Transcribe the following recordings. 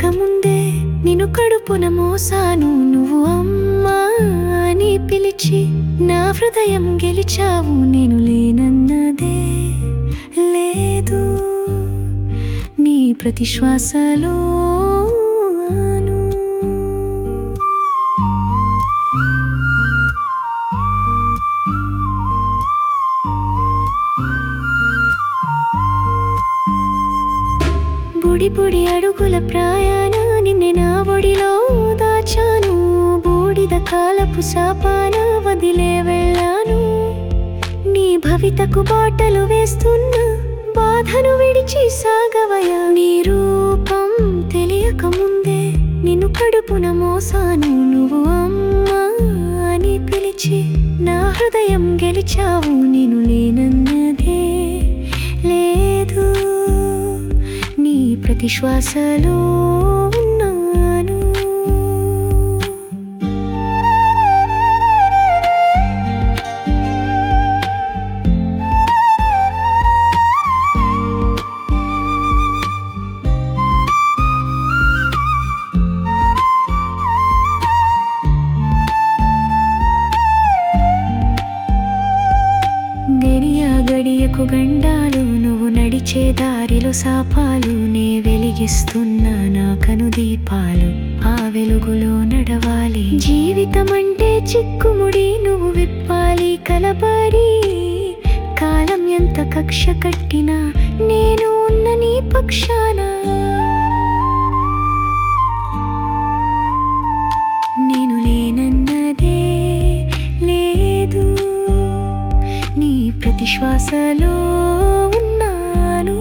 తెలియక ముందే నిన్ను కడుపున మోసాను నువ్వు అమ్మా అని పిలిచి నా హృదయం గెలిచావు నేను లేనన్నదే లేదు నీ ప్రతి శ్వాసలో ఆను. బుడి బుడి అడుగుల ప్రయాణ నిన్నే నా ఒడిలో దాచాను బూడిద కాలపు శాపాన వదిలే వెళ్ళాను నీ భవితకు బాటలు వేస్తున్న బాధను విడిచి సాగవయా నీ రూపం తెలియక ముందే నిన్ను కడుపున మోసాను నువ్వు అమ్మా అని పిలిచి నా హృదయం గెలిచావు నేను లేనన్నదే లేదు నీ ప్రతి శ్వాసలో ఉన్నాను గడియ గడియకు గండాలు నువ్వు నడిచే దారిలో సాపాలు నే వెలిగిస్తున్నా నా కను దీపాలు ఆ వెలుగులో నడవాలి జీవితం అంటే చిక్కుముడి నువ్వు విప్పాలి కలబడి కాలం ఎంత కక్ష కట్టినా నేను ఉన్న నీ పక్షాన నేను లేనన్నదే లేదు నీ ప్రతి శ్వాసలో ఉన్నాను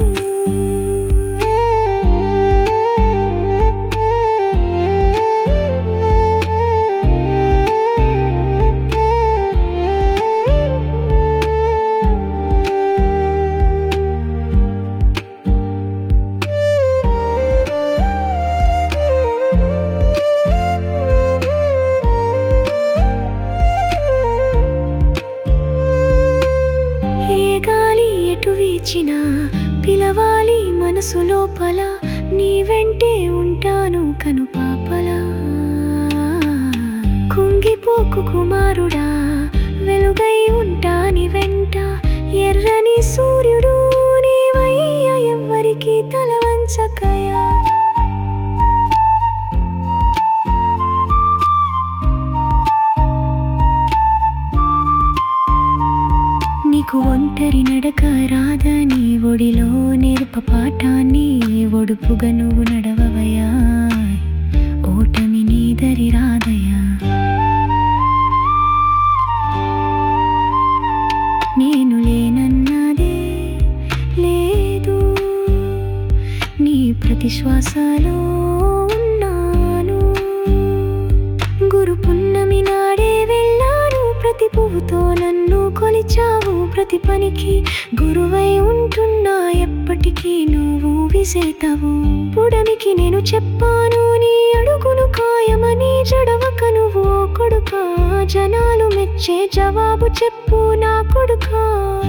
ఏ గాలి ఎటు వీచినా పిలవాలి మనసు లోపల నీ వెంటే ఉంటాను కను పాపలా కుంగిపోకు కుమారుడా వెలుగై ఉంటాని వెంట ఎర్రని సూర్యుడు నీవయ్య ఎవ్వరికి తల వంచకయా నీకు ఒంటరి నడక రాదని ఒడిలో నేర్ప పాఠాన్ని ఒడుపుగా నువ్వు నడవవయా ఓటమి నీదరి రాదయా నేను లేనన్నదే లేదు నీ ప్రతి శ్వాసలో ఉన్నాను గురు పున్నమి నాడే వెళ్ళాను ప్రతి పువ్వుతో నన్ను కొలిచావు ప్రతి పనికి గురువై ఉంటున్నా ఎప్పటికీ నువ్వు విసేతవు పుడమికి నేను చెప్పాను నీ అడుగును ఖాయమని జడవక నువ్వు ఓ కొడుకా జనాలు మెచ్చే జవాబు చెప్పు నా కొడుకా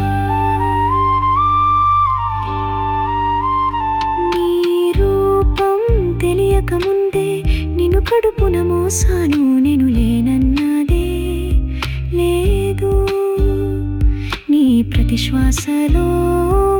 నీ రూపం తెలియక ముందే నిన్ను కడుపున మోసాను నేను లేనన్నదే లేదు నీ ప్రతి శ్వాసలో